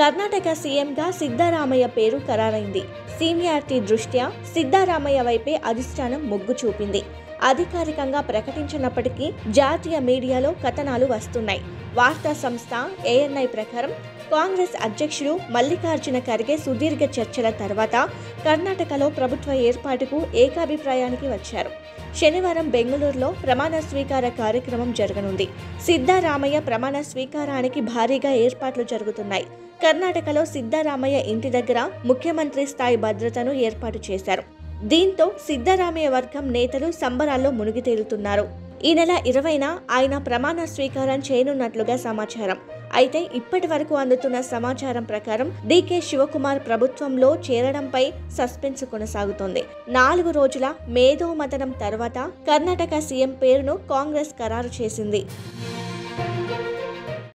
కర్ణాటక సీఎంగా సిద్ధరామయ్య పేరు ఖరారైంది సీనియారిటీ దృష్ట్యా సిద్ధరామయ్య వైపే అధిష్టానం మొగ్గు చూపింది అధికారికంగా ప్రకటించినప్పటికీ జాతీయ మీడియాలో కథనాలు వస్తున్నాయి వార్తా సంస్థ ఏఎన్ఐ ప్రకారం కాంగ్రెస్ అధ్యక్షుడు మల్లికార్జున ఖర్గే సుదీర్ఘ చర్చల తర్వాత కర్ణాటకలో ప్రభుత్వ ఏర్పాటుకు ఏకాభిప్రాయానికి వచ్చారు శనివారం బెంగళూరులో ప్రమాణ స్వీకార కార్యక్రమం జరగనుంది సిద్ధరామయ్య ప్రమాణ స్వీకారానికి భారీగా ఏర్పాట్లు జరుగుతున్నాయి కర్ణాటకలో సిద్ధరామయ్య ఇంటి దగ్గర ముఖ్యమంత్రి స్థాయి భద్రతను ఏర్పాటు చేశారు దీంతో సిద్ధరామయ్య వర్గం నేతలు సంబరాల్లో మునిగి తేలుతున్నారు ఈ నెల ఇరవైన ఆయన ప్రమాణ స్వీకారం చేయనున్నట్లుగా సమాచారం అయితే ఇప్పటి వరకు అందుతున్న సమాచారం ప్రకారం డీకే శివకుమార్ ప్రభుత్వంలో చేరడంపై సస్పెన్స్ కొనసాగుతోంది నాలుగు రోజుల మేధో మతనం తర్వాత కర్ణాటక సీఎం పేరును కాంగ్రెస్ ఖరారు చేసింది